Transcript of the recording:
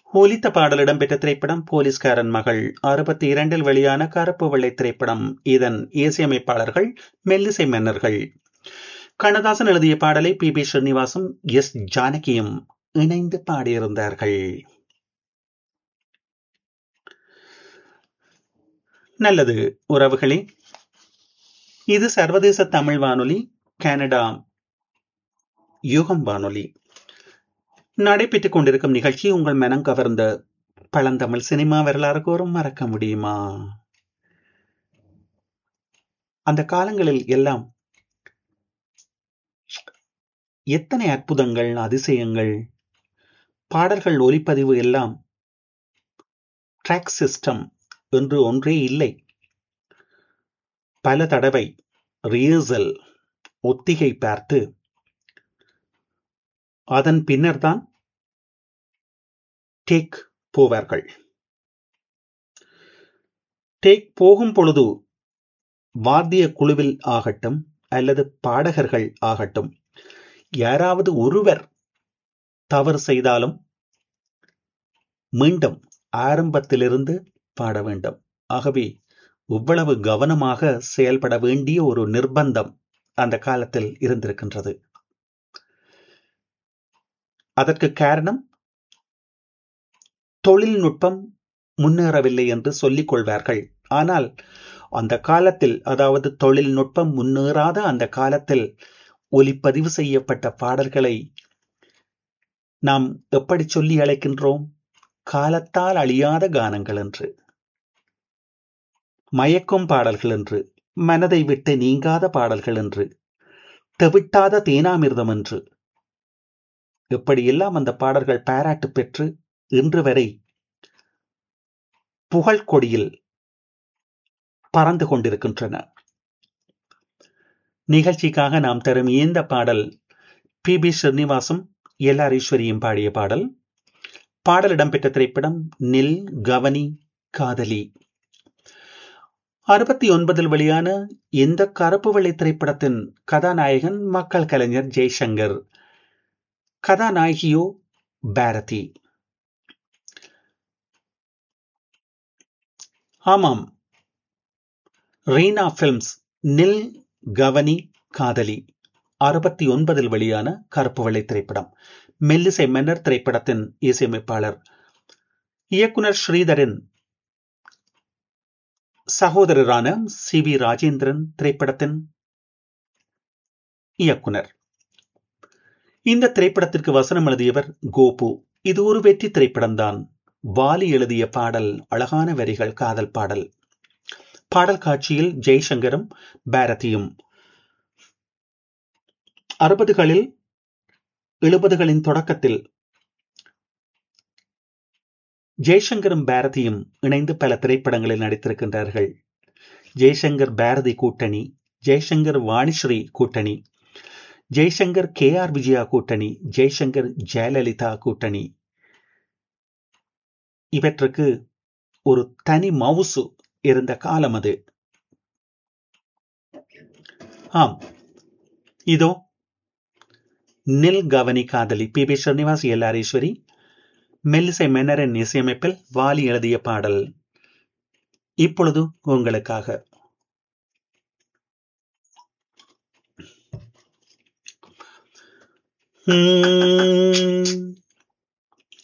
ஒலித்த பாடல் இடம்பெற்ற திரைப்படம் போலீஸ்காரன் மகள் அறுபத்தி இரண்டில் வெளியான கருப்பு வெள்ளை திரைப்படம் இதன் இசையமைப்பாளர்கள் மெல்லிசை மன்னர்கள் கண்ணதாசன் எழுதிய பாடலை பி பி ஸ்ரீனிவாசும் எஸ் ஜானகியும் இணைந்து பாடியிருந்தார்கள் நல்லது உறவுகளே இது சர்வதேச தமிழ் வானொலி கனடா யுகம் வானொலி நடைபெற்றுக் கொண்டிருக்கும் நிகழ்ச்சி உங்கள் மனம் கவர்ந்த பழந்தமிழ் சினிமா வரலாறு கூறும் மறக்க முடியுமா அந்த காலங்களில் எல்லாம் எத்தனை அற்புதங்கள் அதிசயங்கள் பாடல்கள் ஒலிப்பதிவு எல்லாம் ட்ராக் சிஸ்டம் என்று ஒன்றே இல்லை பல தடவை ரிஹர்சல் ஒத்திகை பார்த்து அதன் பின்னர்தான் டேக் போவார்கள் டேக் போகும் பொழுது வாத்திய குழுவில் ஆகட்டும் அல்லது பாடகர்கள் ஆகட்டும் யாராவது ஒருவர் தவறு செய்தாலும் மீண்டும் ஆரம்பத்திலிருந்து பாட வேண்டும் ஆகவே இவ்வளவு கவனமாக செயல்பட வேண்டிய ஒரு நிர்பந்தம் அந்த காலத்தில் இருந்திருக்கின்றது அதற்கு காரணம் தொழில்நுட்பம் முன்னேறவில்லை என்று சொல்லிக் கொள்வார்கள் ஆனால் அந்த காலத்தில் அதாவது தொழில்நுட்பம் முன்னேறாத அந்த காலத்தில் ஒலிப்பதிவு செய்யப்பட்ட பாடல்களை நாம் எப்படி சொல்லி அழைக்கின்றோம் காலத்தால் அழியாத கானங்கள் என்று மயக்கும் பாடல்கள் என்று மனதை விட்டு நீங்காத பாடல்கள் என்று தெவிட்டாத தேனாமிர்தம் என்று எப்படியெல்லாம் அந்த பாடல்கள் பாராட்டு பெற்று இன்று வரை புகழ் கொடியில் பறந்து கொண்டிருக்கின்றன நிகழ்ச்சிக்காக நாம் தரும் இந்த பாடல் பி பி ஸ்ரீனிவாசும் எல் ஆர் ஈஸ்வரியும் பாடிய பாடல் பாடல் இடம்பெற்ற திரைப்படம் நில் கவனி காதலி அறுபத்தி ஒன்பதில் வெளியான இந்த கருப்பு வெள்ளை திரைப்படத்தின் கதாநாயகன் மக்கள் கலைஞர் ஜெய்சங்கர் கதாநாயகியோ பாரதி ஆமாம் ரீனா பிலிம்ஸ் நில் கவனி காதலி அறுபத்தி ஒன்பதில் வெளியான கருப்பு வெள்ளை திரைப்படம் மெல்லிசை மன்னர் திரைப்படத்தின் இசையமைப்பாளர் இயக்குனர் ஸ்ரீதரின் சகோதரரான சி வி ராஜேந்திரன் திரைப்படத்தின் இயக்குனர் இந்த திரைப்படத்திற்கு வசனம் எழுதியவர் கோபு இது ஒரு வெற்றி திரைப்படம்தான் வாலி எழுதிய பாடல் அழகான வரிகள் காதல் பாடல் பாடல் காட்சியில் ஜெய்சங்கரும் பாரதியும் அறுபதுகளில் எழுபதுகளின் தொடக்கத்தில் ஜெய்சங்கரும் பாரதியும் இணைந்து பல திரைப்படங்களில் நடித்திருக்கின்றார்கள் ஜெய்சங்கர் பாரதி கூட்டணி ஜெய்சங்கர் வாணிஸ்ரீ கூட்டணி ஜெய்சங்கர் கே ஆர் விஜயா கூட்டணி ஜெய்சங்கர் ஜெயலலிதா கூட்டணி இவற்றுக்கு ஒரு தனி மவுசு இருந்த காலம் அது ஆம் இதோ நில் கவனி காதலி பி பி ஸ்ரீனிவாஸ் எல்லாரீஸ்வரி மெல்லிசை மன்னரின் இசையமைப்பில் வாலி எழுதிய பாடல் இப்பொழுது உங்களுக்காக